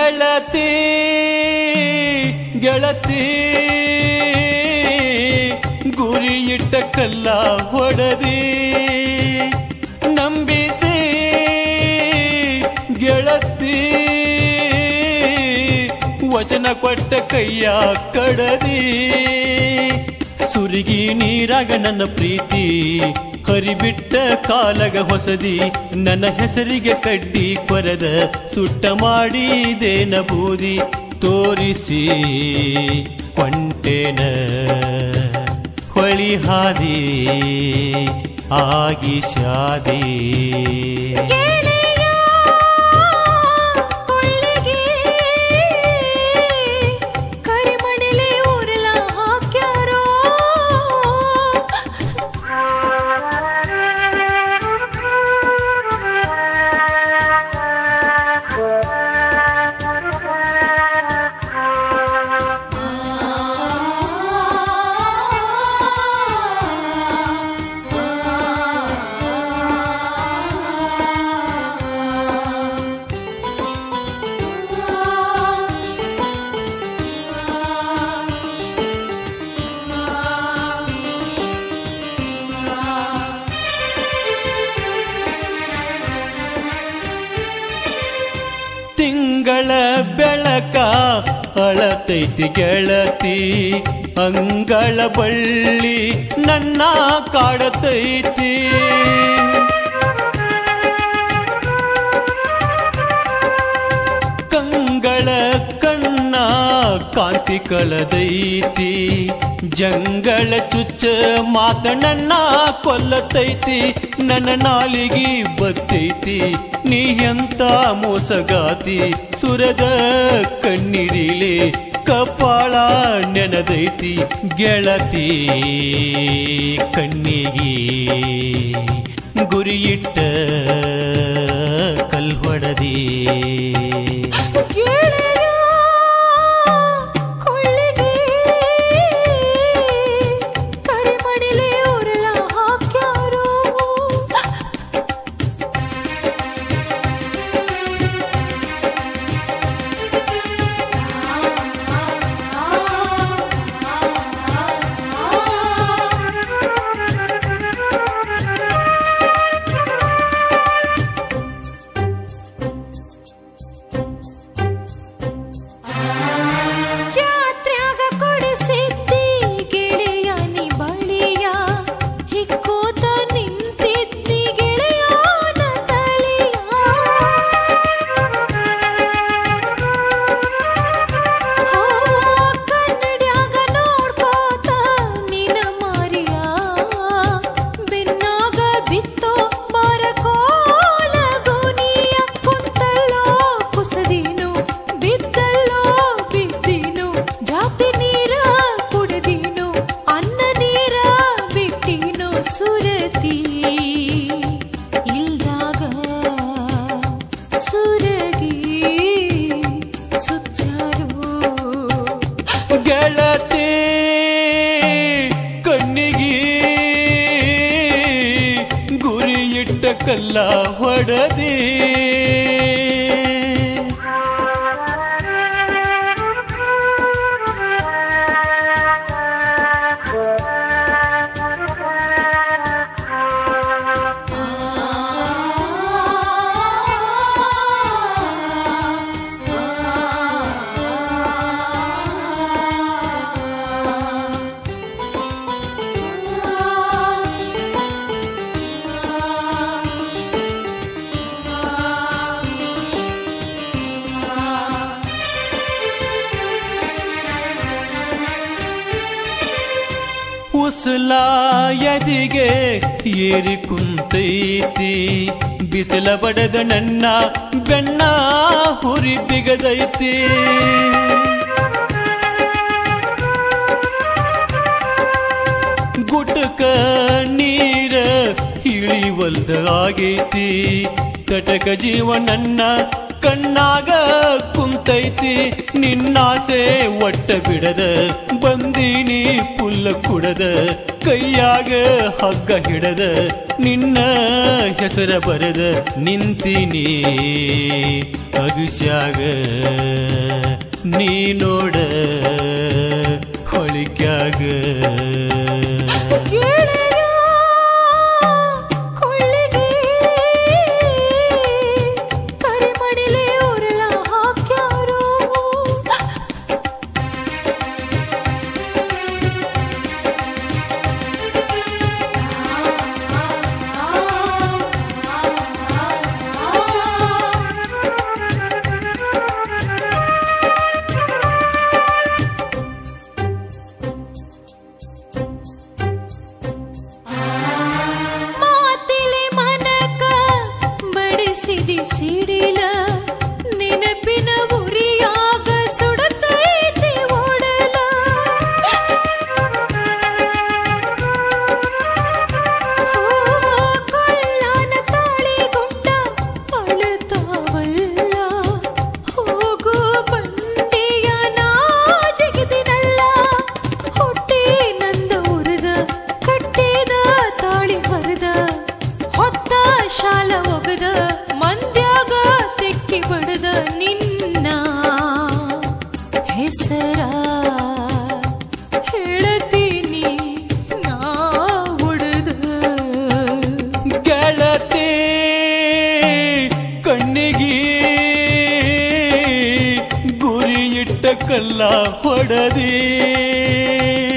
ಗೆಳತಿ ಗೆಳತಿ ಗುರಿ ಇಟ್ಟ ಕಲ್ಲ ಹೊಡೆದಿ ನಂಬಿಸಿ ಗೆಳತಿ ವಚನ ಕೊಟ್ಟ ಕೈಯ ಕಡದಿ ಸುರಿಗಿ ನೀರಾಗ ನನ್ನ ಪ್ರೀತಿ ಹರಿಬಿಟ್ಟ ಕಾಲಗ ಹೊಸದಿ ನನ್ನ ಹೆಸರಿಗೆ ಕಡ್ಡಿ ಕೊರೆದ ಸುಟ್ಟ ಮಾಡಿದೇನ ಬೂದಿ ತೋರಿಸಿ ಕೊಂಟೇನ ಹೊಳಿ ಹಾದಿ ಆಗಿ ಶಾದಿ ಗೆಳೆಯ ಕೊಳ್ಳಿಗೆ ಕರಿಮಣಲೆ ಊರೆಲ್ಲ ಹಾಕ್ಯಾರೋ ತಿಂಗಳ ಬೆಳಕ ಅಳತೈತಿ ಗೆಳತಿ ಅಂಗಳ ಬಳ್ಳಿ ನನ್ನ ಕಾಡತೈತಿ ಕಂಗಳ ಕಣ್ಣ ಕಾಂತಿ ಕಳದೈತಿ ಜಂಗಳ ಚುಚ್ಚ ಮಾತ ನನ್ನ ಕೊಲ್ಲತೈತಿ ನನ್ನ ನಾಲಿಗೆ ಬತ್ತೈತಿ ನೀ ಎಂತ ಮೋಸಗಾತಿ ಸುರದ ಕಣ್ಣಿರಿಲೆ ಕಪಾಳ ನೆನದೈತಿ ಗೆಳತಿ ಕಣ್ಣಿಗೆ ಗುರಿಯಿಟ್ಟ ಕಲ್ಹೊಡದಿ ಗೆಳೆಯ ಕೊಳ್ಳಿಗೆ ಕರಿಮಣಲೆ ಊರೆಲ್ಲ ಹಾಕ್ಯಾರೋ ಜಾತ್ರ್ಯಾಗ ಕೊಡಿಸಿದ್ದಿ ಗೆಳೆಯ ನಿ ಬಳಿಯ ಹಿಕ್ಕೋತ ನಿಂತಿದ್ದಿ ಗೆಳೆಯನ ತಳಿಯ ಹೋ, ಕನ್ನಡ್ಯಾಗ ನೋಡ್ಕೋತ ನಿನ ಮಾರಿಯ ಬೆನ್ನಾಗ ಬಿತ್ತೋ ಬರಕೋಲ ಗೋನಿಯ ಕುಂತಲ್ಲೋ ಕುಸದಿನು ಬಿದ್ದಲ್ಲೋ ಬಿದ್ದಿನು ಜಾತಿ ನೀರ ಕುಡಿದಿನು ಅನ್ನ ನೀರ ಬಿಟ್ಟಿನು ಸುರತಿ ಇಲ್ದಾಗ ಸುರಗಿ ಸುತ್ತಾರೋ ಗೆಳತಿ ಕಣ್ಣಿಗೆ ಗುರಿಯಿಟ್ಟ ಕಲ್ಲ ಹೊಡೆದಿ ಉಸುಲ ಎದಿಗೆ ಏರಿ ಕುಂತೈತಿ ಬಿಸಿಲ ಬಡದ ನನ್ನ ಬೆನ್ನ ಹುರಿ ಬಿಗದೈತಿ ಗುಟಕ ನೀರ ಇಳಿವಲ್ದ ಆಗೈತಿ ಕಟಕ ಜೀವ ನನ್ನ ಕಣ್ಣಾಗ ಕುಂತೈತಿ ನಿನ್ನಾಸೆ ಒಟ್ಟ ಬಿಡದ ಬಂದೀನಿ ಪುಲ್ಲ ಕುಡದ ಕೈಯಾಗ ಹಗ್ಗ ಹಿಡದ ನಿನ್ನ ಹೆಸರ ಬರೆದ ನಿಂತಿನಿ ಅಗಸ್ಯಾಗ ನೀ ನೋಡ ಹೊಳಿಕ್ಯಾಗ ಗೆಳೆಯ ಕೊಳ್ಳಿಗೆ ಕರಿಮಣಿಲೆ ಉರಲ ಹಾಕ್ಯಾರೋ ಮಾತಿಲೆ ಮನಕ ಬಡಿಸಿದಿ ಸಿಡಿಲ ನೆನಪಿನ ಉರಿಯಾಗ ಸುಡುತ್ತೈತಿ ಓಡಲ ಕೊಳ್ಳಾನ ತಾಳಿಗೊಂಡ ಅಳುತ್ತಾವಲ್ಲ ಹೋಗು ಬಂಡೆಯ ನಾ ಜಗದಿನಲ್ಲ ಹೊಟ್ಟೆ ನಂದ ಉರದ ಕಟ್ಟಿದ ತಾಳಿ ಹರಿದ ಹೊತ್ತ ಶಾಲ ಒಗದ ಮಂದ್ಯಾಗ ತೆಕ್ಕಿ ಬಡದ ನಿನ್ನ ಹೆಸರ ಹೇಳತೀನಿ ನಾ ಉಡದ ಗೆಳತಿ ಕಣ್ಣಿಗೆ ಗುರಿ ಇಟ್ಟ ಕಲ್ಲ ಹೊಡದಿ